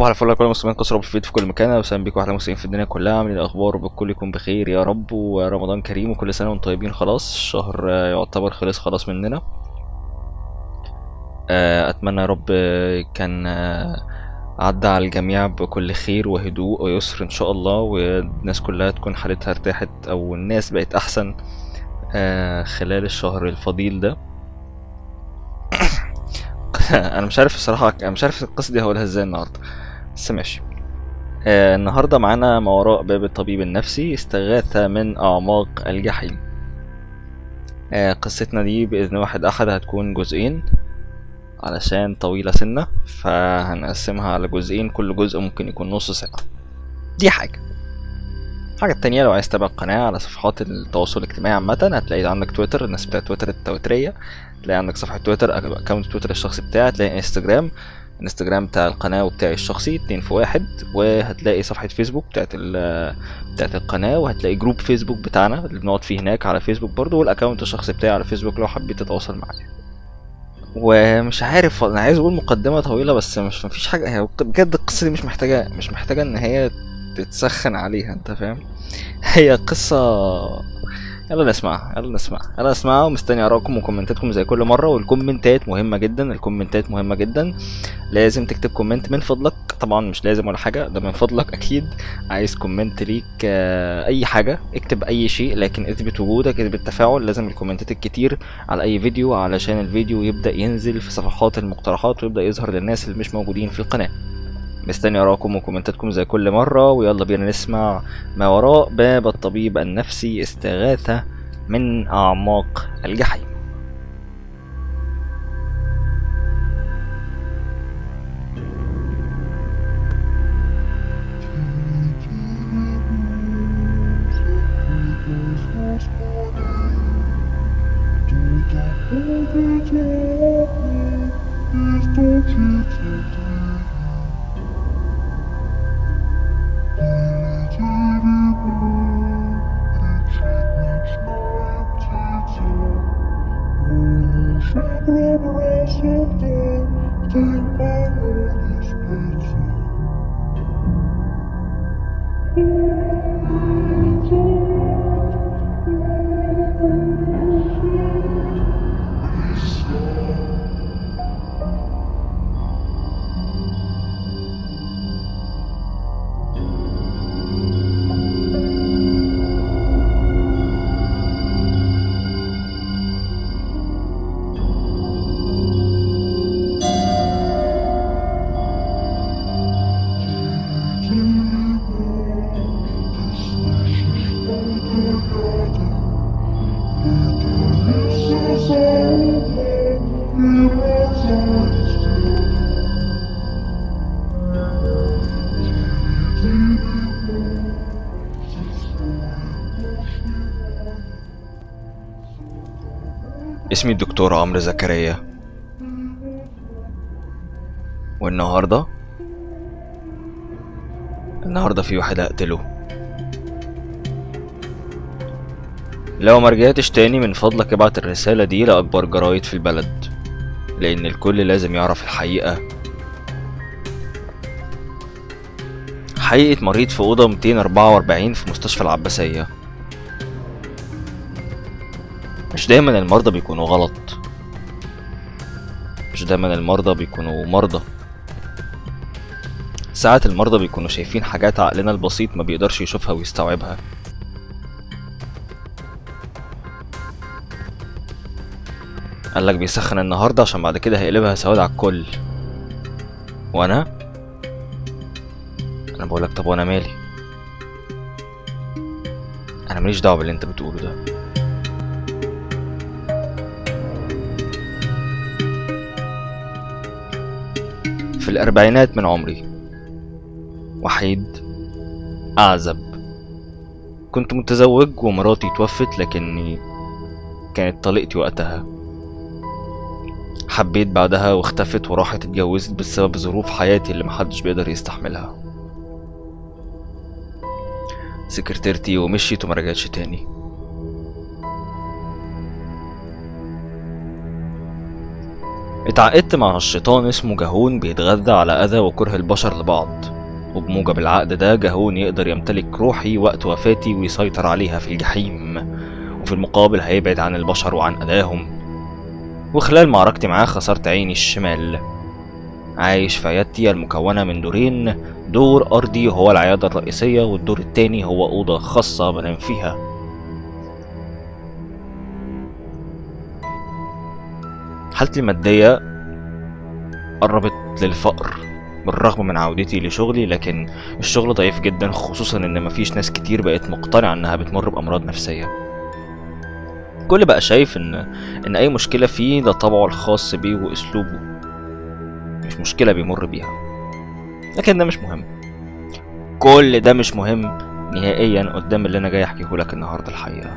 صباح الفل على كل المسلمين كسروا بالفيد في كل مكان وسلام بيكم احلى مسلمين في الدنيا كلها عاملين إيه الاخبار وبالكل يكون بخير يا رب ورمضان كريم وكل سنه وانتم طيبين خلاص الشهر آه، يعتبر خلص خلاص مننا آه، اتمنى يا رب آه، كان آه، عدى على الجميع بكل خير وهدوء ويسر ان شاء الله والناس كلها تكون حالتها ارتاحت او الناس بقت احسن آه، خلال الشهر الفضيل ده انا مش عارف الصراحه انا مش عارف القصه دي هقولها ازاي النهارده بس ماشي آه النهارده معانا ما وراء باب الطبيب النفسي استغاثة من أعماق الجحيم آه قصتنا دي بإذن واحد أحد هتكون جزئين علشان طويلة سنة فهنقسمها على جزئين كل جزء ممكن يكون نص ساعة دي حاجة الحاجة التانية لو عايز تتابع القناة على صفحات التواصل الاجتماعي عامة هتلاقي عندك تويتر الناس بتاع تويتر التويترية هتلاقي عندك صفحة تويتر اكونت تويتر الشخصي بتاعي هتلاقي انستجرام الانستجرام بتاع القناة وبتاعي الشخصي اتنين في واحد وهتلاقي صفحة فيسبوك بتاعت ال بتاعت القناة وهتلاقي جروب فيسبوك بتاعنا اللي بنقعد فيه هناك على فيسبوك برضو والاكونت الشخصي بتاعي على فيسبوك لو حبيت تتواصل معايا ومش عارف انا عايز اقول مقدمة طويلة بس مش مفيش حاجة هي بجد القصة دي مش محتاجة مش محتاجة ان هي تتسخن عليها انت فاهم هي قصة يلا نسمعها يلا نسمعها يلا نسمعها ومستني اراءكم وكومنتاتكم زي كل مره والكومنتات مهمه جدا الكومنتات مهمه جدا لازم تكتب كومنت من فضلك طبعا مش لازم ولا حاجه ده من فضلك اكيد عايز كومنت ليك آه، اي حاجه اكتب اي شيء لكن اثبت وجودك اثبت تفاعل لازم الكومنتات الكتير على اي فيديو علشان الفيديو يبدا ينزل في صفحات المقترحات ويبدا يظهر للناس اللي مش موجودين في القناه مستني اراءكم وكومنتاتكم زي كل مره ويلا بينا نسمع ما وراء باب الطبيب النفسي استغاثه من اعماق الجحيم اسمي الدكتور عمرو زكريا والنهارده النهارده في واحد هقتله لو ما رجعتش تاني من فضلك ابعت الرسالة دي لأكبر جرايد في البلد لأن الكل لازم يعرف الحقيقة حقيقة مريض في أوضة 244 في مستشفى العباسية مش دايما المرضى بيكونوا غلط مش دايما المرضى بيكونوا مرضى ساعات المرضى بيكونوا شايفين حاجات عقلنا البسيط ما بيقدرش يشوفها ويستوعبها قالك بيسخن النهاردة عشان بعد كده هيقلبها سواد على الكل وانا انا بقولك طب وانا مالي انا ماليش دعوه باللي انت بتقوله ده في الأربعينات من عمري وحيد أعزب كنت متزوج ومراتي توفت لكني كانت طليقتي وقتها حبيت بعدها واختفت وراحت اتجوزت بسبب ظروف حياتي اللي محدش بيقدر يستحملها سكرتيرتي ومشيت ومرجعتش تاني اتعقدت مع الشيطان اسمه جهون بيتغذى على أذى وكره البشر لبعض وبموجب العقد ده جهون يقدر يمتلك روحي وقت وفاتي ويسيطر عليها في الجحيم وفي المقابل هيبعد عن البشر وعن أذاهم وخلال معركتي معاه خسرت عيني الشمال عايش في عيادتي المكونة من دورين دور أرضي هو العيادة الرئيسية والدور التاني هو أوضة خاصة بنام فيها حالتي المادية قربت للفقر بالرغم من عودتي لشغلي لكن الشغل ضعيف جدا خصوصا ان مفيش ناس كتير بقت مقتنعة انها بتمر بأمراض نفسية الكل بقى شايف ان ان اي مشكلة فيه ده طبعه الخاص بيه واسلوبه مش مشكلة بيمر بيها لكن ده مش مهم كل ده مش مهم نهائيا قدام اللي انا جاي احكيه لك النهارده الحقيقه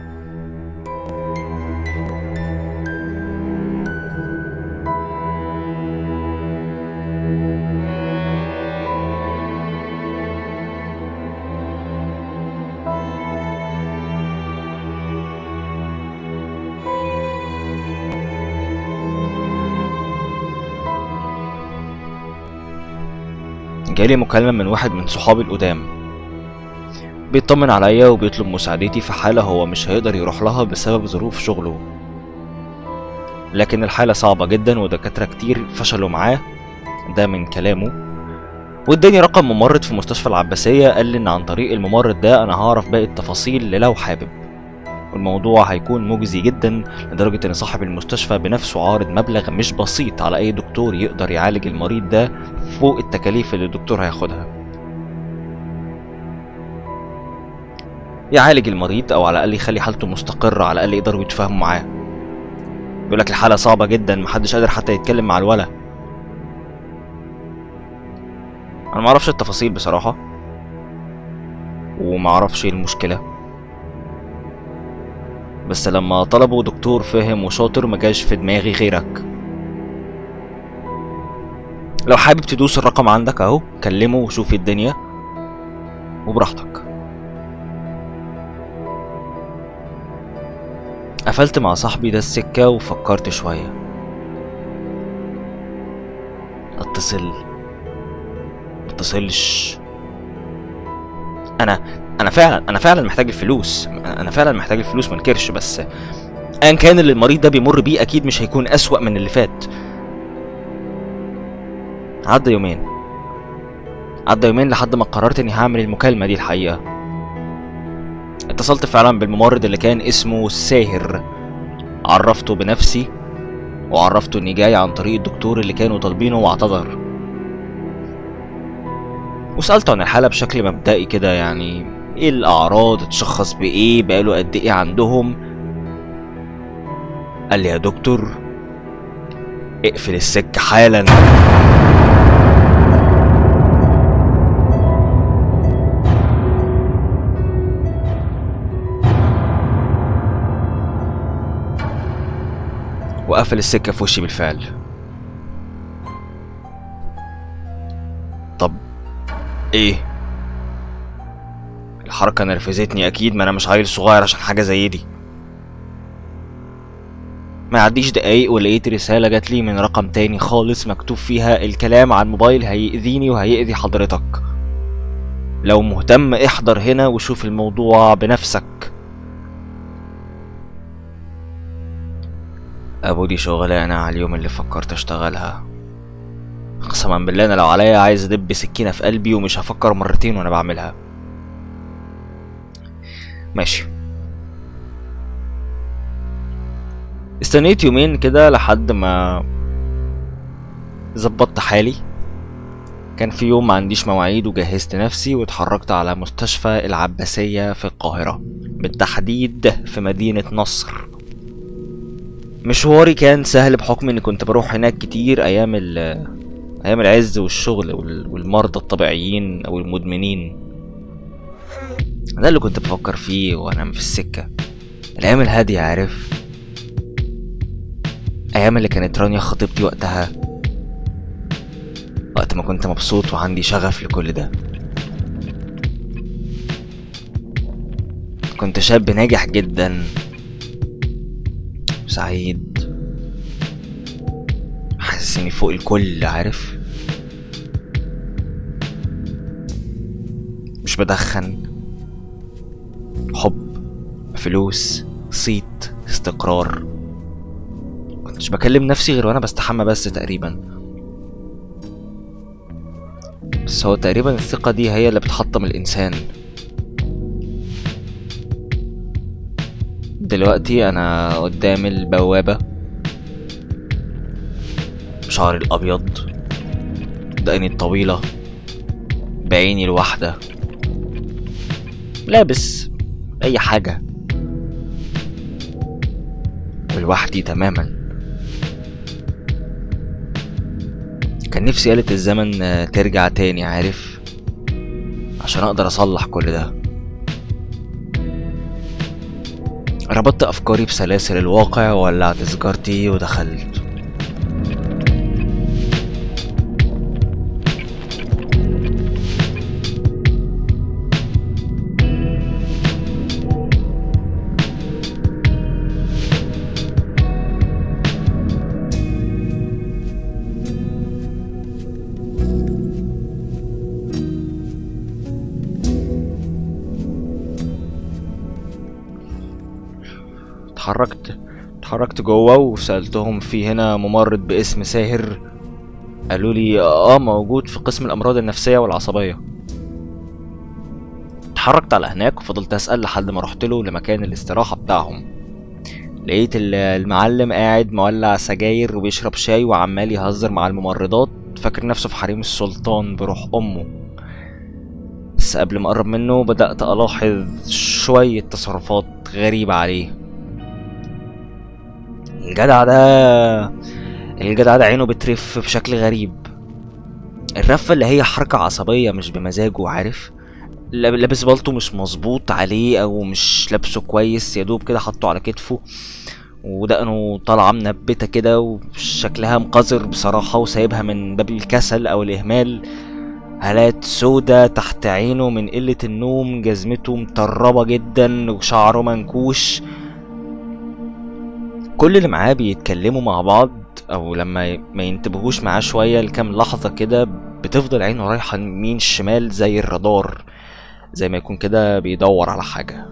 جالي مكالمة من واحد من صحابي القدام بيطمن عليا وبيطلب مساعدتي في حالة هو مش هيقدر يروح لها بسبب ظروف شغله لكن الحالة صعبة جدا ودكاترة كتير فشلوا معاه ده من كلامه واداني رقم ممرض في مستشفى العباسية قال لي ان عن طريق الممرض ده انا هعرف باقي التفاصيل لو حابب والموضوع هيكون مجزي جدا لدرجة ان صاحب المستشفى بنفسه عارض مبلغ مش بسيط على اي دكتور يقدر يعالج المريض ده فوق التكاليف اللي الدكتور هياخدها يعالج المريض او على الاقل يخلي حالته مستقرة على الاقل يقدروا يتفاهموا معاه بيقول لك الحالة صعبة جدا محدش قادر حتى يتكلم مع الولا انا معرفش التفاصيل بصراحة ومعرفش ايه المشكلة بس لما طلبوا دكتور فاهم وشاطر مجاش في دماغي غيرك لو حابب تدوس الرقم عندك اهو كلمه وشوف الدنيا وبراحتك قفلت مع صاحبي ده السكة وفكرت شوية اتصل متصلش انا انا فعلا انا فعلا محتاج الفلوس انا فعلا محتاج الفلوس منكرش بس ايا كان اللي المريض ده بيمر بيه اكيد مش هيكون اسوأ من اللي فات عدى يومين عدى يومين لحد ما قررت اني هعمل المكالمة دي الحقيقة اتصلت فعلا بالممرض اللي كان اسمه ساهر عرفته بنفسي وعرفته اني جاي عن طريق الدكتور اللي كانوا طالبينه واعتذر وسألته عن الحالة بشكل مبدئي كده يعني ايه الأعراض اتشخص بإيه بقاله قد ايه عندهم قال لي يا دكتور اقفل السكة حالا وقفل السكة في وشي بالفعل طب ايه الحركة نرفزتني اكيد ما انا مش عيل صغير عشان حاجة زي دي ما يعديش دقايق ولقيت رسالة جات لي من رقم تاني خالص مكتوب فيها الكلام عن موبايل هيأذيني وهيأذي حضرتك لو مهتم احضر هنا وشوف الموضوع بنفسك ابو دي شغلانة على اليوم اللي فكرت اشتغلها قسما بالله انا لو عليا عايز ادب سكينة في قلبي ومش هفكر مرتين وانا بعملها ماشي استنيت يومين كده لحد ما ظبطت حالي كان في يوم ما عنديش مواعيد وجهزت نفسي واتحركت على مستشفى العباسية في القاهرة بالتحديد في مدينة نصر مشواري كان سهل بحكم اني كنت بروح هناك كتير ايام ال ايام العز والشغل وال- والمرضى الطبيعيين او المدمنين ده اللي كنت بفكر فيه وانا في السكة الايام الهادية عارف ايام اللي كانت رانيا خطيبتي وقتها وقت ما كنت مبسوط وعندي شغف لكل ده كنت شاب ناجح جدا سعيد حاسس حاسس اني فوق الكل عارف مش بدخن حب فلوس صيت استقرار كنتش بكلم نفسي غير وانا بستحمى بس تقريبا بس هو تقريبا الثقة دي هي اللي بتحطم الإنسان دلوقتي أنا قدام البوابة شعري الأبيض دقني الطويلة بعيني الواحدة لابس أي حاجة ولوحدي تماما كان نفسي آلة الزمن آه، ترجع تاني عارف عشان أقدر أصلح كل ده ربطت أفكاري بسلاسل الواقع وولعت سيجارتي ودخلت اتحركت اتحركت جوه وسألتهم في هنا ممرض باسم ساهر قالوا لي اه موجود في قسم الأمراض النفسية والعصبية اتحركت على هناك وفضلت أسأل لحد ما رحت له لمكان الاستراحة بتاعهم لقيت ال- المعلم قاعد مولع سجاير وبيشرب شاي وعمال يهزر مع الممرضات فاكر نفسه في حريم السلطان بروح أمه بس قبل ما أقرب منه بدأت ألاحظ شوية تصرفات غريبة عليه الجدع ده الجدع ده عينه بترف بشكل غريب الرفة اللي هي حركة عصبية مش بمزاجه عارف لاب- لابس بالطو مش مظبوط عليه او مش لابسه كويس يا دوب كده حاطه على كتفه ودقنه طالعة منبتة كده وشكلها مقذر بصراحة وسايبها من باب الكسل أو الإهمال هالات سودا تحت عينه من قلة النوم جزمته مطربة جدا وشعره منكوش كل اللي معاه بيتكلموا مع بعض او لما ي- ما ينتبهوش معاه شويه لكام لحظه كده بتفضل عينه رايحه يمين شمال زي الرادار زي ما يكون كده بيدور على حاجه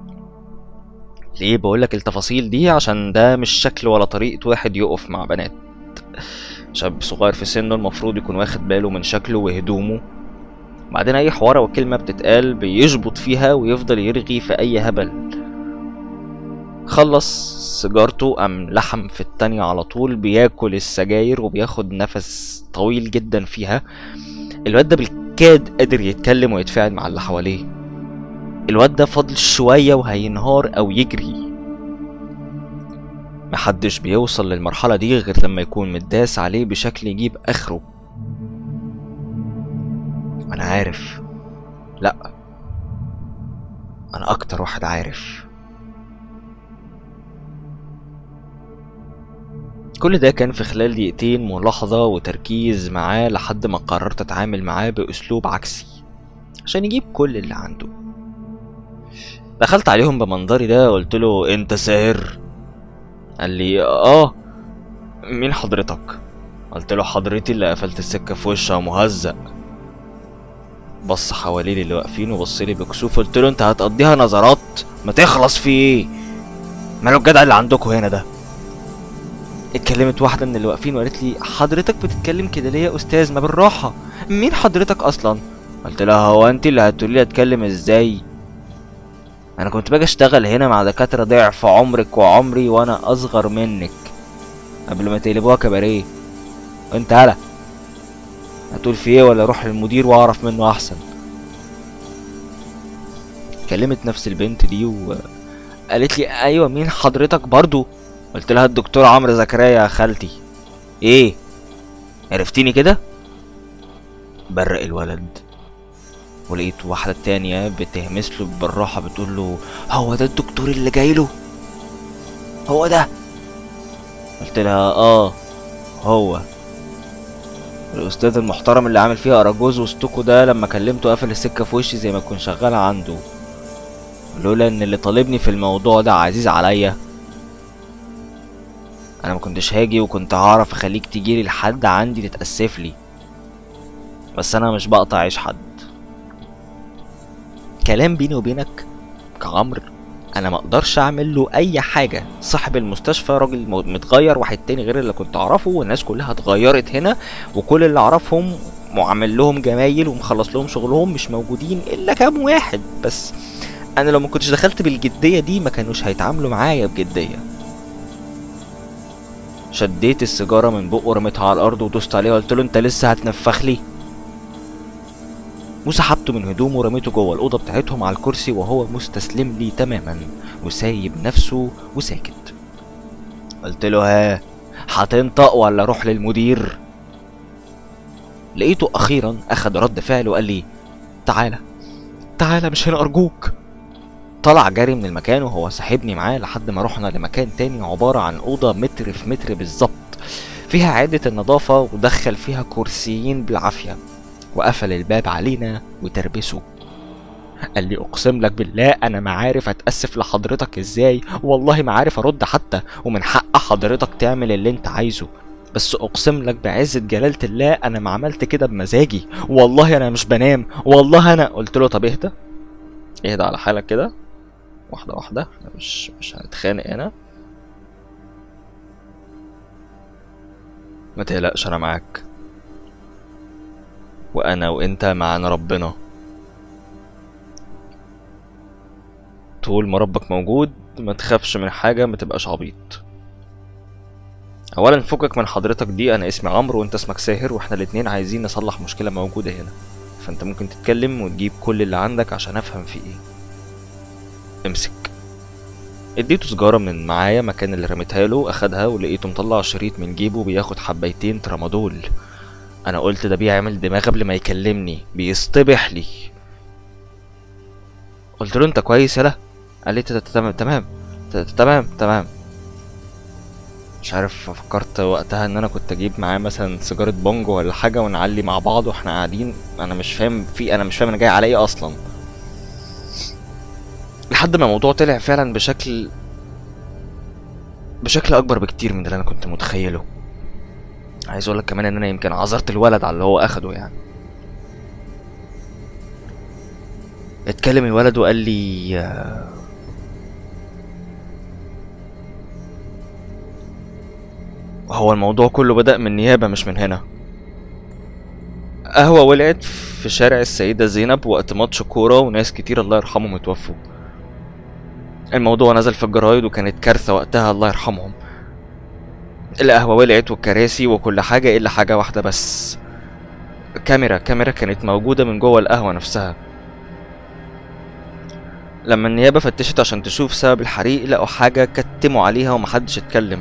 ليه بقولك التفاصيل دي عشان ده مش شكل ولا طريقه واحد يقف مع بنات شاب صغير في سنه المفروض يكون واخد باله من شكله وهدومه بعدين اي حوار او كلمه بتتقال بيشبط فيها ويفضل يرغي في اي هبل خلص سيجارته قام لحم في التانية على طول بياكل السجاير وبياخد نفس طويل جدا فيها الواد ده بالكاد قادر يتكلم ويتفاعل مع اللي حواليه الواد ده فاضل شوية وهينهار أو يجري محدش بيوصل للمرحلة دي غير لما يكون متداس عليه بشكل يجيب آخره أنا عارف لأ أنا أكتر واحد عارف كل ده كان في خلال دقيقتين ملاحظة وتركيز معاه لحد ما قررت أتعامل معاه بأسلوب عكسي عشان يجيب كل اللي عنده دخلت عليهم بمنظري ده قلت له انت ساهر قال لي اه مين حضرتك قلت له حضرتي اللي قفلت السكة في وشها مهزأ بص حواليه اللي واقفين وبص لي بكسوف قلت له انت هتقضيها نظرات ما تخلص في ايه ماله الجدع اللي عندكم هنا ده اتكلمت واحدة من اللي واقفين وقالت لي حضرتك بتتكلم كده ليه يا أستاذ ما بالراحة مين حضرتك أصلا قلت لها هو أنت اللي هتقولي لي أتكلم إزاي أنا كنت باجي أشتغل هنا مع دكاترة ضعف عمرك وعمري وأنا أصغر منك قبل ما تقلبوها كباريه وأنت هلا هتقول في إيه ولا أروح للمدير وأعرف منه أحسن كلمت نفس البنت دي وقالت لي أيوة مين حضرتك برضو قلت لها الدكتور عمرو زكريا يا خالتي ايه عرفتيني كده برق الولد ولقيت واحدة تانية بتهمس له بالراحة بتقول له هو ده الدكتور اللي جاي له هو ده قلت لها اه هو الأستاذ المحترم اللي عامل فيها أراجوز وسطكوا ده لما كلمته قفل السكة في وشي زي ما يكون شغال عنده لولا إن اللي طالبني في الموضوع ده عزيز عليا انا ما كنتش هاجي وكنت هعرف اخليك تجيلي لحد عندي تتاسف لي بس انا مش بقطع عيش حد كلام بيني وبينك كعمر انا ما اقدرش اعمل له اي حاجه صاحب المستشفى راجل مو- متغير واحد تاني غير اللي كنت اعرفه والناس كلها اتغيرت هنا وكل اللي اعرفهم وعامل لهم جمايل ومخلص لهم شغلهم مش موجودين الا كام واحد بس انا لو ما كنتش دخلت بالجديه دي ما كانوش هيتعاملوا معايا بجديه شديت السيجاره من بقه ورميتها على الارض ودوست عليها وقلت له انت لسه هتنفخ لي وسحبته من هدومه ورميته جوه الأوضة بتاعتهم على الكرسي وهو مستسلم لي تماما وسايب نفسه وساكت قلت له ها هتنطق ولا روح للمدير لقيته أخيرا أخد رد فعل وقال لي تعالى تعالى مش هنا أرجوك طلع جري من المكان وهو ساحبني معاه لحد ما رحنا لمكان تاني عبارة عن أوضة متر في متر بالظبط فيها عادة النظافة ودخل فيها كرسيين بالعافية وقفل الباب علينا وتربسه قال لي اقسم لك بالله انا ما عارف اتاسف لحضرتك ازاي والله ما عارف ارد حتى ومن حق حضرتك تعمل اللي انت عايزه بس اقسم لك بعزة جلالة الله انا ما عملت كده بمزاجي والله انا مش بنام والله انا قلت له طب اهدى اهدى على حالك كده واحدة واحدة احنا مش مش هنتخانق هنا ما تقلقش انا معاك وانا وانت معانا ربنا طول ما ربك موجود ما تخافش من حاجة ما تبقاش عبيط اولا فكك من حضرتك دي انا اسمي عمرو وانت اسمك ساهر واحنا الاتنين عايزين نصلح مشكلة موجودة هنا فانت ممكن تتكلم وتجيب كل اللي عندك عشان افهم في ايه امسك اديته سجارة من معايا مكان اللي رميتها له اخدها ولقيته مطلع شريط من جيبه بياخد حبيتين ترامادول انا قلت ده بيعمل دماغ قبل ما يكلمني بيصطبح لي قلت له انت كويس يلا قال لي "ت- تمام تمام ت- تمام تمام مش عارف فكرت وقتها ان انا كنت اجيب معاه مثلا سيجاره بونجو ولا حاجه ونعلي مع بعض واحنا قاعدين انا مش فاهم في انا مش فاهم انا جاي على ايه اصلا لحد ما الموضوع طلع فعلا بشكل بشكل اكبر بكتير من اللي انا كنت متخيله عايز اقول لك كمان ان انا يمكن عذرت الولد على اللي هو اخده يعني اتكلم الولد وقال لي آه، هو الموضوع كله بدأ من نيابة مش من هنا قهوة ولعت في شارع السيدة زينب وقت ماتش كورة وناس كتير الله يرحمهم اتوفوا الموضوع نزل في الجرايد وكانت كارثة وقتها الله يرحمهم القهوة ولعت والكراسي وكل حاجة إلا حاجة واحدة بس كاميرا كاميرا كانت موجودة من جوه القهوة نفسها لما النيابة فتشت عشان تشوف سبب الحريق لقوا حاجة كتموا عليها ومحدش اتكلم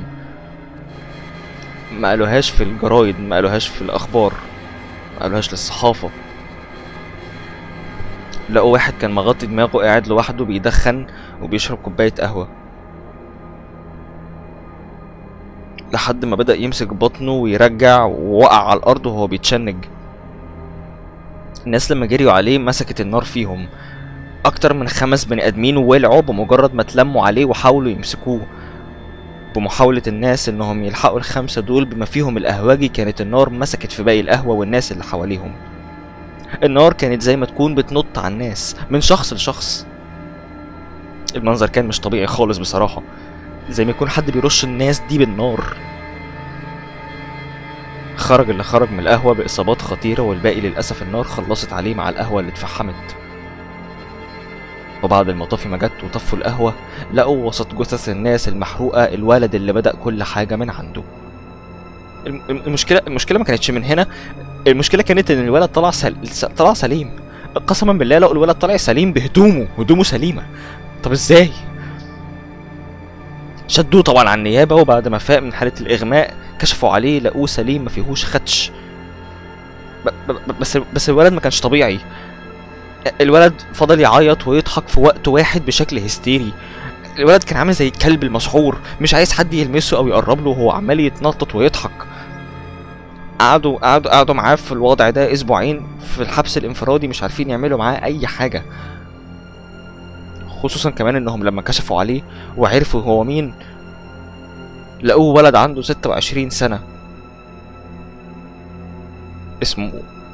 ما قالوهاش في الجرايد ما قالوهاش في الأخبار ما قالوهاش للصحافة لقوا واحد كان مغطي دماغه قاعد لوحده بيدخن وبيشرب كوباية قهوة لحد ما بدأ يمسك بطنه ويرجع ووقع على الأرض وهو بيتشنج الناس لما جريوا عليه مسكت النار فيهم أكتر من خمس بني آدمين ولعوا بمجرد ما اتلموا عليه وحاولوا يمسكوه بمحاولة الناس إنهم يلحقوا الخمسة دول بما فيهم القهوجي كانت النار مسكت في باقي القهوة والناس اللي حواليهم النار كانت زي ما تكون بتنط على الناس من شخص لشخص المنظر كان مش طبيعي خالص بصراحة زي ما يكون حد بيرش الناس دي بالنار خرج اللي خرج من القهوة بإصابات خطيرة والباقي للأسف النار خلصت عليه مع القهوة اللي اتفحمت وبعد المطافي ما جت وطفوا القهوة لقوا وسط جثث الناس المحروقة الولد اللي بدأ كل حاجة من عنده الم- الم- المشكلة المشكلة ما كانتش من هنا المشكلة كانت إن الولد طلع سل... طلع سليم قسما بالله لقوا الولد طالع سليم بهدومه هدومه سليمة طب ازاي؟ شدوه طبعا على النيابة وبعد ما فاق من حالة الإغماء كشفوا عليه لقوه سليم ما فيهوش خدش ب... ب... بس بس الولد ما كانش طبيعي الولد فضل يعيط ويضحك في وقت واحد بشكل هستيري الولد كان عامل زي الكلب المسحور مش عايز حد يلمسه او يقرب له وهو عمال يتنطط ويضحك قعدوا قعدوا قعدوا معاه في الوضع ده اسبوعين في الحبس الانفرادي مش عارفين يعملوا معاه اي حاجه خصوصا كمان انهم لما كشفوا عليه وعرفوا هو مين لقوه ولد عنده 26 سنة اسمه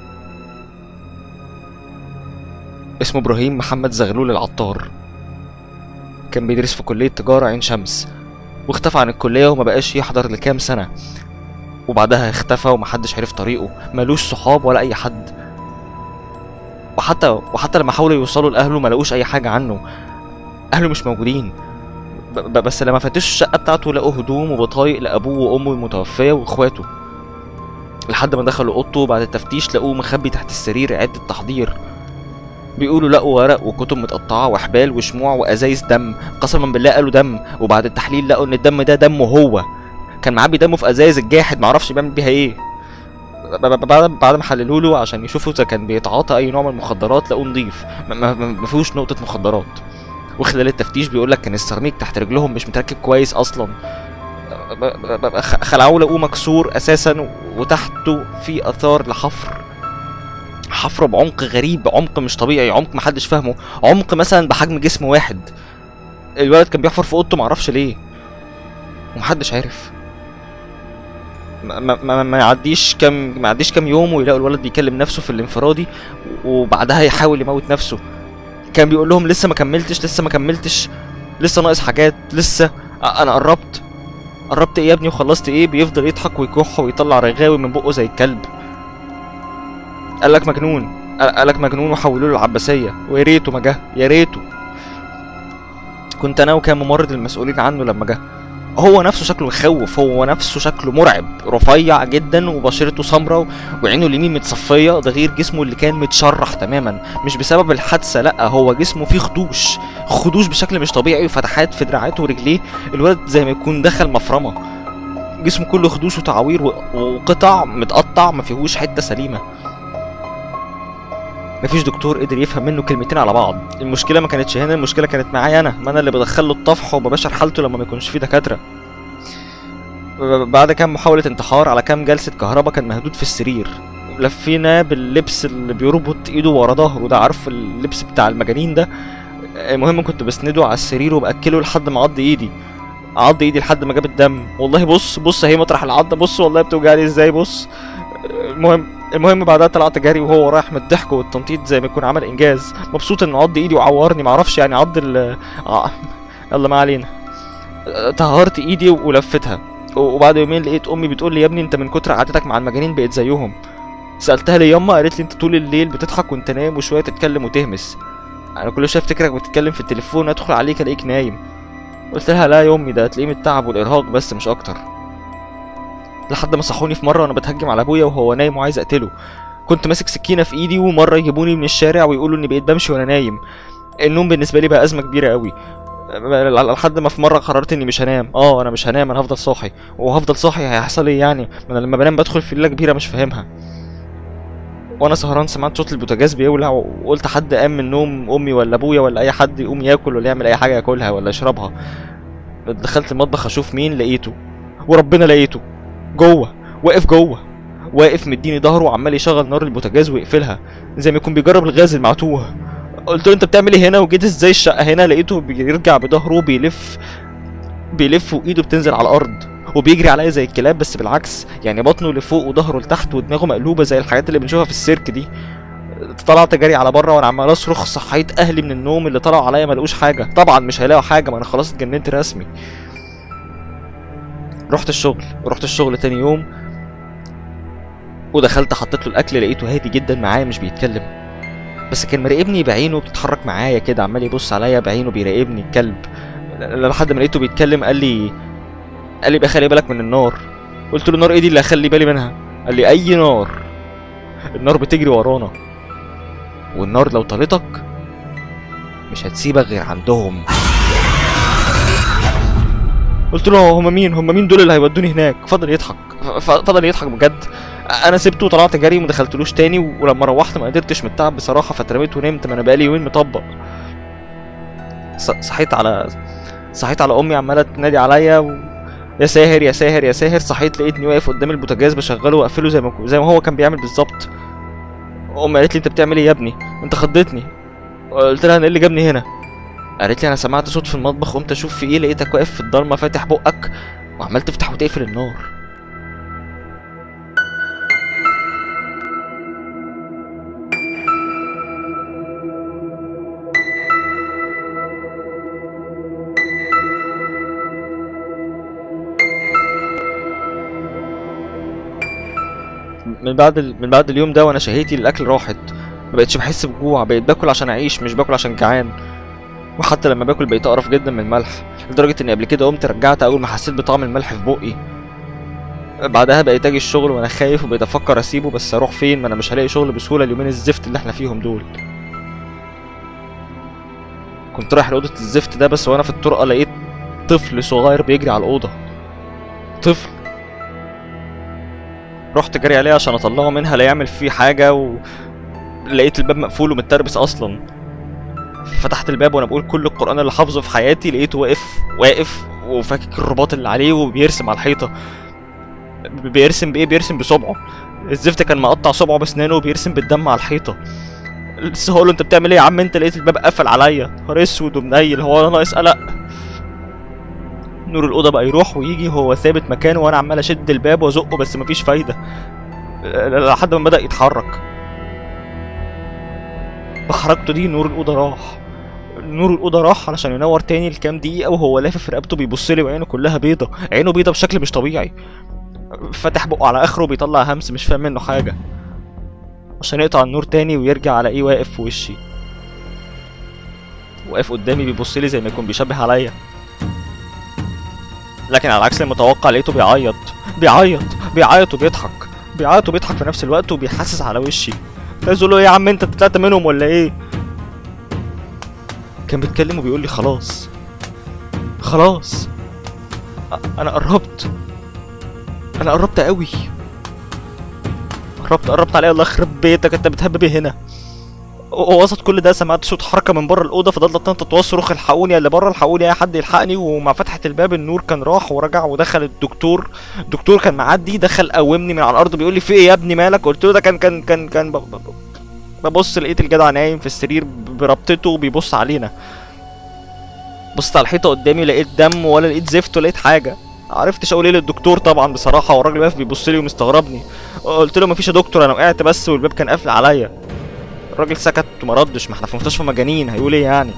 اسمه ابراهيم محمد زغلول العطار كان بيدرس في كلية تجارة عين شمس واختفى عن الكلية وما بقاش يحضر لكام سنة وبعدها اختفى ومحدش عرف طريقه ملوش صحاب ولا أي حد وحتى وحتى لما حاولوا يوصلوا لأهله ما لقوش أي حاجة عنه أهله مش موجودين ب- ب- بس لما فتشوا الشقة بتاعته لقوا هدوم وبطايق لأبوه وأمه المتوفية وإخواته لحد ما دخلوا أوضته بعد التفتيش لقوه مخبي تحت السرير عدة تحضير بيقولوا لقوا ورق وكتب متقطعة وحبال وشموع وأزايز دم قسما بالله قالوا دم وبعد التحليل لقوا إن الدم ده دمه هو كان معبي دمه في أزايز الجاحد معرفش بيعمل بيها إيه ب- ب- بعد بعد ما حللوا له عشان يشوفوا اذا كان بيتعاطى اي نوع من المخدرات لقوه نضيف ما- ما ما فيهوش نقطه مخدرات وخلال التفتيش بيقول لك كان السيراميك تحت رجلهم مش متركب كويس اصلا ب- ب- ب- خ- خلعوه لقوه مكسور اساسا وتحته في اثار لحفر حفر بعمق غريب عمق مش طبيعي عمق محدش فاهمه عمق مثلا بحجم جسم واحد الولد كان بيحفر في اوضته معرفش ليه ومحدش عارف ما, ما, ما, ما يعديش كام ما يعديش كام يوم ويلاقوا الولد بيكلم نفسه في الانفرادي وبعدها يحاول يموت نفسه كان بيقول لهم لسه ما كملتش لسه ما كملتش لسه ناقص حاجات لسه أ- انا قربت قربت ايه يا ابني وخلصت ايه بيفضل يضحك ويكح ويطلع رغاوي من بقه زي الكلب قال لك مجنون قال قال لك مجنون وحولوا له العباسيه ويا ريته ما جه يا ريته كنت انا وكان ممرض المسؤولين عنه لما جه هو نفسه شكله مخوف هو نفسه شكله مرعب رفيع جدا وبشرته سمراء وعينه اليمين متصفيه ده غير جسمه اللي كان متشرح تماما مش بسبب الحادثه لا هو جسمه فيه خدوش خدوش بشكل مش طبيعي وفتحات في دراعاته ورجليه الولد زي ما يكون دخل مفرمه جسمه كله خدوش وتعاوير و- وقطع متقطع ما فيهوش حته سليمه مفيش دكتور قدر يفهم منه كلمتين على بعض المشكله ما كانتش هنا المشكله كانت معايا انا ما انا اللي بدخل له الطفح وبباشر حالته لما ما يكونش فيه دكاتره ب- بعد كام محاولة انتحار على كام جلسة كهرباء كان مهدود في السرير لفينا باللبس اللي بيربط ايده ورا ظهره ده عارف اللبس بتاع المجانين ده المهم كنت بسنده على السرير وباكله لحد ما عض ايدي عض ايدي لحد ما جاب الدم والله بص بص اهي مطرح العضه بص والله بتوجعني ازاي بص المهم المهم بعدها طلعت جري وهو رايح من الضحك والتنطيط زي ما يكون عمل انجاز مبسوط انه عض ايدي وعورني معرفش يعني عض ال ع- يلا ما علينا طهرت ايدي ولفتها وبعد يومين لقيت امي بتقول لي يا ابني انت من كتر قعدتك مع المجانين بقيت زيهم سالتها لي ياما قالت لي انت طول الليل بتضحك وانت نايم وشويه تتكلم وتهمس انا كل شويه افتكرك بتتكلم في التليفون ادخل عليك الاقيك نايم قلت لها لا يا امي ده هتلاقيه من التعب والارهاق بس مش اكتر لحد ما صحوني في مره وانا بتهجم على ابويا وهو نايم وعايز اقتله كنت ماسك سكينه في ايدي ومره يجيبوني من الشارع ويقولوا اني بقيت بمشي وانا نايم النوم بالنسبه لي بقى ازمه كبيره قوي لحد ما في مره قررت اني مش هنام اه انا مش هنام انا هفضل صاحي وهفضل صاحي هيحصل ايه يعني ما انا لما بنام بدخل في ليله كبيره مش فاهمها وانا سهران سمعت صوت البوتاجاز بيولع وقلت حد قام من النوم امي ولا ابويا ولا اي حد يقوم ياكل ولا يعمل اي حاجه ياكلها ولا يشربها دخلت المطبخ اشوف مين لقيته وربنا لقيته جوه واقف جوه واقف مديني ظهره وعمال يشغل نار البوتاجاز ويقفلها زي ما يكون بيجرب الغاز المعتوه قلت له انت بتعمل ايه هنا وجيت ازاي الشقه هنا لقيته بيرجع بظهره بيلف بيلف وايده بتنزل على الارض وبيجري عليا زي الكلاب بس بالعكس يعني بطنه لفوق وظهره لتحت ودماغه مقلوبه زي الحاجات اللي بنشوفها في السيرك دي طلعت جري على بره وانا عمال اصرخ صحيت اهلي من النوم اللي طلعوا عليا ما لقوش حاجه طبعا مش هيلاقوا حاجه ما انا خلاص اتجننت رسمي رحت الشغل رحت الشغل تاني يوم ودخلت حطيت له الاكل لقيته هادي جدا معايا مش بيتكلم بس كان مراقبني بعينه بتتحرك معايا كده عمال يبص عليا بعينه بيراقبني الكلب لحد ما لقيته بيتكلم قال لي قال لي بقى خلي بالك من النار قلت له نار ايه دي اللي هخلي بالي منها قال لي اي نار النار بتجري ورانا والنار لو طالتك مش هتسيبك غير عندهم قلت له هم مين هم مين دول اللي هيودوني هناك فضل يضحك ف- فضل يضحك بجد انا سبته وطلعت جري وما دخلتلوش تاني ولما روحت ما قدرتش من التعب بصراحه فاترميت ونمت ما انا بقالي يومين مطبق ص- صحيت على صحيت على امي عماله تنادي عليا و... يا ساهر يا ساهر يا ساهر صحيت لقيتني واقف قدام البوتاجاز بشغله واقفله زي ما زي ما هو كان بيعمل بالظبط امي قالت لي انت بتعمل ايه يا ابني انت خضتني قلت لها انا ايه اللي جابني هنا قالت لي انا سمعت صوت في المطبخ قمت اشوف في ايه لقيتك واقف في الضلمه فاتح بقك وعمال تفتح وتقفل النار من بعد ال... من بعد اليوم ده وانا شهيتي للاكل راحت ما بقتش بحس بجوع بقيت باكل عشان اعيش مش باكل عشان جعان وحتى لما باكل بقيت اقرف جدا من الملح لدرجه اني قبل كده قمت رجعت اول ما حسيت بطعم الملح في بقي بعدها بقيت اجي الشغل وانا خايف وبقيت افكر اسيبه بس اروح فين ما انا مش هلاقي شغل بسهوله اليومين الزفت اللي احنا فيهم دول كنت رايح لاوضه الزفت ده بس وانا في الطرقه لقيت طفل صغير بيجري على الاوضه طفل رحت جري عليه عشان اطلعه منها لا يعمل فيه حاجه و... لقيت الباب مقفول ومتربس اصلا فتحت الباب وانا بقول كل القران اللي حافظه في حياتي لقيته واقف واقف وفاكك الرباط اللي عليه وبيرسم على الحيطه بيرسم بايه بيرسم بصبعه الزفت كان مقطع صبعه بسنانه وبيرسم بالدم على الحيطه لسه هقول له انت بتعمل ايه يا عم انت لقيت الباب قفل عليا نهار اسود ومنيل هو انا ناقص قلق نور الاوضه بقى يروح ويجي هو ثابت مكانه وانا عمال اشد الباب وازقه بس مفيش فايده لحد ما بدا يتحرك بحركته دي نور الاوضه راح نور الاوضه راح علشان ينور تاني لكام دقيقه وهو لافف رقبته بيبص لي وعينه كلها بيضه عينه بيضه بشكل مش طبيعي فتح بقه على اخره وبيطلع همس مش فاهم منه حاجه عشان يقطع النور تاني ويرجع الاقيه واقف في وشي واقف قدامي بيبص لي زي ما يكون بيشبه عليا لكن على عكس المتوقع لقيته بيعيط بيعيط بيعيط وبيضحك بيعيط وبيضحك في نفس الوقت وبيحسس على وشي عايز اقول له ايه يا عم انت طلعت منهم ولا ايه كان بيتكلم وبيقول لي خلاص خلاص أ- انا قربت انا قربت قوي قربت قربت عليا الله يخرب بيتك انت بتهبب إيه هنا ووسط كل ده سمعت صوت حركه من بره الاوضه فضلت اتنطط واصرخ الحقوني يا اللي بره الحقوني اي حد يلحقني ومع فتحه الباب النور كان راح ورجع ودخل الدكتور الدكتور كان معدي دخل قومني من على الارض بيقول لي في ايه يا ابني مالك قلت له ده كان كان كان كان ب- ب- ب- ببص لقيت الجدع نايم في السرير بربطته وبيبص علينا بصيت على الحيطه قدامي لقيت دم ولا لقيت زفت ولا لقيت حاجه عرفتش اقول ايه للدكتور طبعا بصراحه والراجل واقف بيبص لي ومستغربني قلت له مفيش يا دكتور انا وقعت بس والباب كان قافل عليا الراجل سكت وما ردش ما احنا في مستشفى مجانين هيقول ايه يعني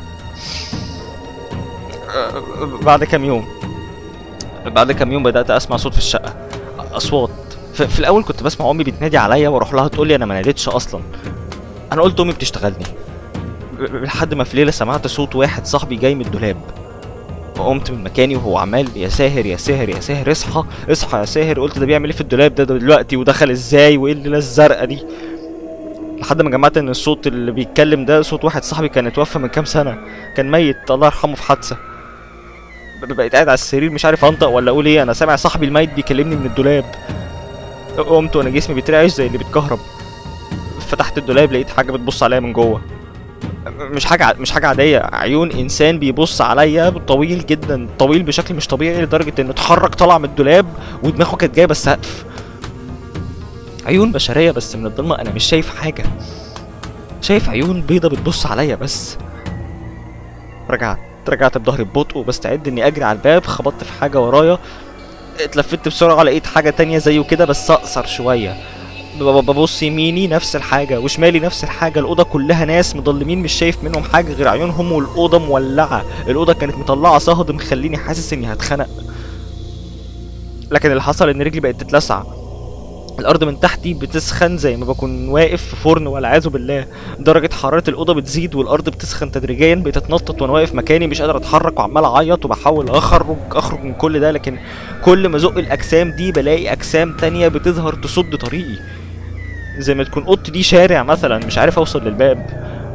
أه، بعد كام يوم بعد كام يوم بدات اسمع صوت في الشقه اصوات ف- في الاول كنت بسمع امي بتنادي عليا واروح لها تقول لي انا ما ناديتش اصلا انا قلت امي بتشتغلني لحد ما في ليله سمعت صوت واحد صاحبي جاي من الدولاب قمت من مكاني وهو عمال يا ساهر يا ساهر يا ساهر اصحى اصحى يا ساهر قلت ده بيعمل ايه في الدولاب ده, ده دلوقتي ودخل ازاي وايه الليله الزرقاء دي لحد ما جمعت ان الصوت اللي بيتكلم ده صوت واحد صاحبي كان اتوفى من كام سنه كان ميت الله يرحمه في حادثه ب- بقيت قاعد على السرير مش عارف انطق ولا اقول ايه انا سامع صاحبي الميت بيكلمني من الدولاب قمت وانا جسمي بيترعش زي اللي بيتكهرب فتحت الدولاب لقيت حاجه بتبص عليا من جوه مش حاجه ع- مش حاجه عاديه عيون انسان بيبص عليا طويل جدا طويل بشكل مش طبيعي لدرجه انه اتحرك طلع من الدولاب ودماغه كانت جايبه السقف عيون بشريه بس من الضلمه انا مش شايف حاجه شايف عيون بيضه بتبص عليا بس رجعت رجعت بظهري ببطء وبستعد اني اجري على الباب خبطت في حاجه ورايا اتلفت بسرعه لقيت حاجه تانية زيه كده بس اقصر شويه ب- ب- ببص يميني نفس الحاجة وشمالي نفس الحاجة الأوضة كلها ناس مضلمين مش شايف منهم حاجة غير عيونهم والأوضة مولعة الأوضة كانت مطلعة صهد مخليني حاسس إني هتخنق لكن اللي حصل إن رجلي بقت تتلسع الأرض من تحتي بتسخن زي ما بكون واقف في فرن والعياذ بالله درجة حرارة الأوضة بتزيد والأرض بتسخن تدريجيا بقيت أتنطط وأنا واقف مكاني مش قادر أتحرك وعمال أعيط وبحاول أخرج أخرج من كل ده لكن كل ما أزق الأجسام دي بلاقي أجسام تانية بتظهر تصد طريقي زي ما تكون اوضتي دي شارع مثلا مش عارف اوصل للباب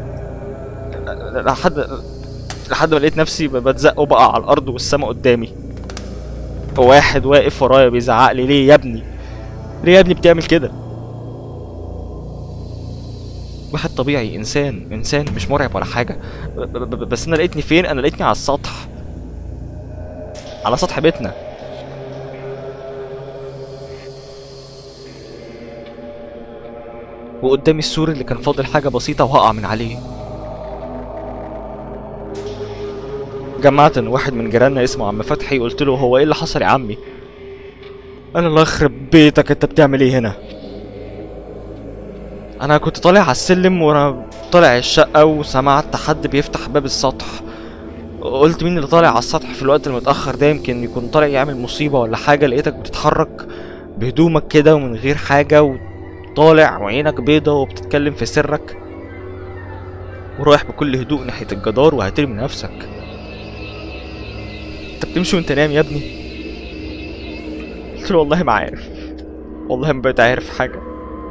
لحد لحد ما لقيت نفسي ب- بتزق وبقع على الارض والسما قدامي واحد واقف ورايا بيزعق لي ليه يا ابني ليه يا ابني بتعمل كده واحد طبيعي انسان انسان مش مرعب ولا حاجه ب- ب- ب- بس انا لقيتني فين انا لقيتني على السطح على سطح بيتنا وقدامي السور اللي كان فاضل حاجة بسيطة وهقع من عليه جمعت ان واحد من جيراننا اسمه عم فتحي قلت له هو ايه اللي حصل يا عمي قال الله يخرب بيتك انت بتعمل ايه هنا انا كنت طالع على السلم وانا طالع الشقة وسمعت حد بيفتح باب السطح قلت مين اللي طالع على السطح في الوقت المتأخر ده يمكن يكون طالع يعمل مصيبة ولا حاجة لقيتك بتتحرك بهدومك كده ومن غير حاجة وطالع وعينك بيضة وبتتكلم في سرك ورايح بكل هدوء ناحية الجدار وهترمي نفسك انت بتمشي وانت نايم يا ابني قلت له والله ما عارف والله ما بقيت عارف حاجة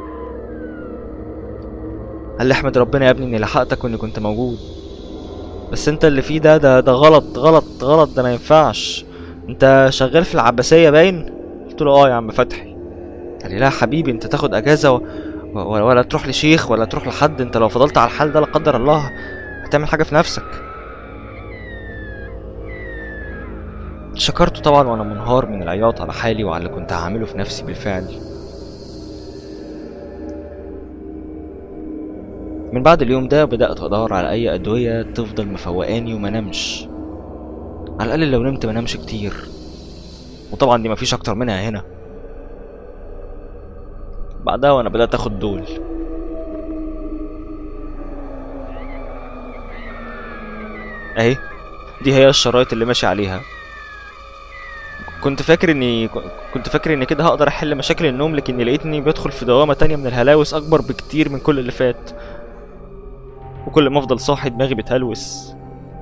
قال لي احمد ربنا يا ابني اني لحقتك واني كنت موجود بس انت اللي فيه ده ده ده غلط غلط غلط ده ما ينفعش انت شغال في العباسية باين قلت له اه يا عم فتحي قال لي لا يا حبيبي انت تاخد اجازة و... و... ولا تروح لشيخ ولا تروح لحد انت لو فضلت على الحال ده لا قدر الله هتعمل حاجة في نفسك شكرته طبعا وانا منهار من العياط على حالي وعلى اللي كنت هعمله في نفسي بالفعل من بعد اليوم ده بدأت أدور على أي أدوية تفضل مفوقاني وما نمش على الأقل لو نمت ما نمش كتير وطبعا دي مفيش أكتر منها هنا بعدها وأنا بدأت أخد دول أهي دي هي الشرايط اللي ماشي عليها كنت فاكر اني كنت فاكر اني كده هقدر احل مشاكل النوم لكني لقيتني بدخل في دوامة تانية من الهلاوس اكبر بكتير من كل اللي فات وكل ما افضل صاحي دماغي بتهلوس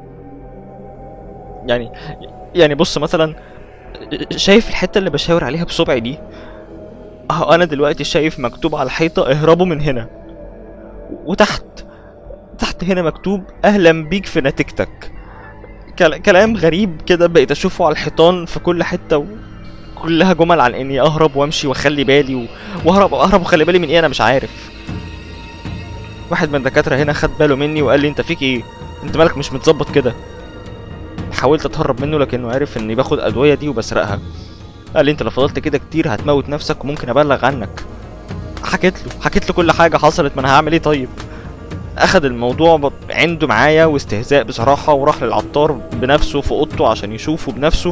يعني يعني بص مثلا شايف الحتة اللي بشاور عليها بصبعي دي اهو انا دلوقتي شايف مكتوب على الحيطة اهربوا من هنا وتحت تحت هنا مكتوب اهلا بيك في نتيجتك كل- كلام غريب كده بقيت اشوفه على الحيطان في كل حتة كلها جمل عن اني اهرب وامشي واخلي بالي و... واهرب اهرب واخلي بالي من ايه انا مش عارف واحد من الدكاترة هنا خد باله مني وقال لي انت فيك ايه انت مالك مش متظبط كده حاولت اتهرب منه لكنه عرف اني باخد ادوية دي وبسرقها قال لي انت لو فضلت كده كتير هتموت نفسك وممكن ابلغ عنك حكيت له حكيت له كل حاجة حصلت ما انا هعمل ايه طيب اخد الموضوع ب- عنده معايا واستهزاء بصراحة وراح للعطار بنفسه في اوضته عشان يشوفه بنفسه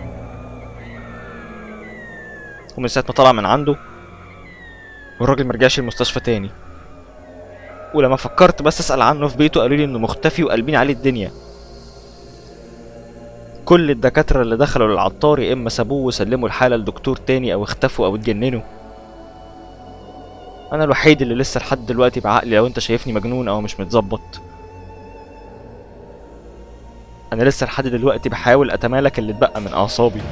ومن ساعة ما طلع من عنده والراجل مرجعش المستشفى تاني ولما فكرت بس اسأل عنه في بيته قالوا لي انه مختفي وقلبين عليه الدنيا كل الدكاترة اللي دخلوا للعطار يا اما سابوه وسلموا الحالة لدكتور تاني او اختفوا او اتجننوا انا الوحيد اللي لسه لحد دلوقتي بعقلي لو انت شايفني مجنون او مش متظبط انا لسه لحد دلوقتي بحاول اتمالك اللي اتبقى من اعصابي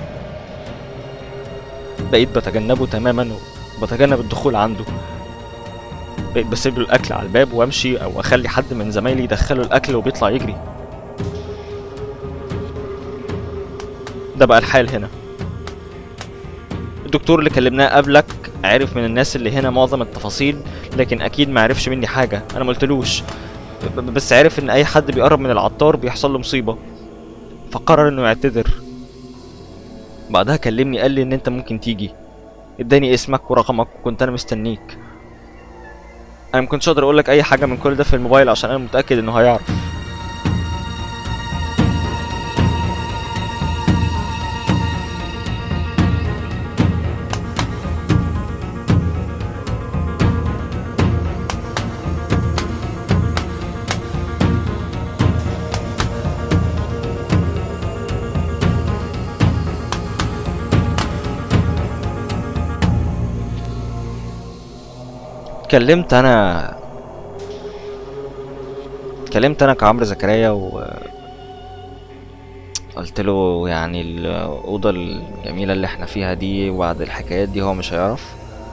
بقيت بتجنبه تماما وبتجنب الدخول عنده بقيت بسيب له الاكل على الباب وامشي او اخلي حد من زمايلي يدخله الاكل وبيطلع يجري ده بقى الحال هنا الدكتور اللي كلمناه قبلك عرف من الناس اللي هنا معظم التفاصيل لكن اكيد ما عرفش مني حاجه انا ما قلتلوش ب- بس عرف ان اي حد بيقرب من العطار بيحصل له مصيبه فقرر انه يعتذر بعدها كلمني قال لي ان انت ممكن تيجي اداني اسمك ورقمك وكنت انا مستنيك انا ما كنتش اقدر اقول لك اي حاجه من كل ده في الموبايل عشان انا متاكد انه هيعرف كلمت انا كلمت انا كعمرو زكريا و قلت له يعني الأوضة الجميلة اللي احنا فيها دي وبعد الحكايات دي هو مش هيعرف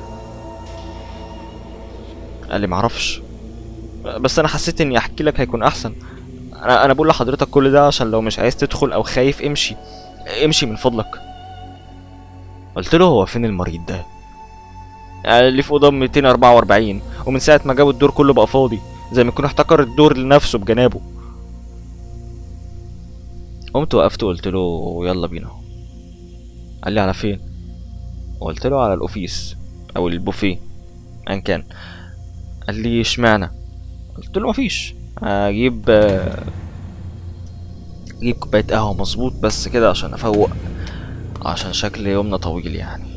قال لي معرفش بس انا حسيت اني احكي لك هيكون احسن انا انا بقول لحضرتك كل ده عشان لو مش عايز تدخل او خايف امشي امشي من فضلك قلت له هو فين المريض ده قال لي في اوضه 244 ومن ساعه ما جابوا الدور كله بقى فاضي زي ما يكون احتكر الدور لنفسه بجنابه قمت وقفت وقلت له يلا بينا قال لي على فين قلت له على الاوفيس او البوفيه ان كان قال لي اشمعنى قلت له مفيش اجيب آه، اجيب كوبايه قهوه مظبوط بس كده عشان افوق عشان شكل يومنا طويل يعني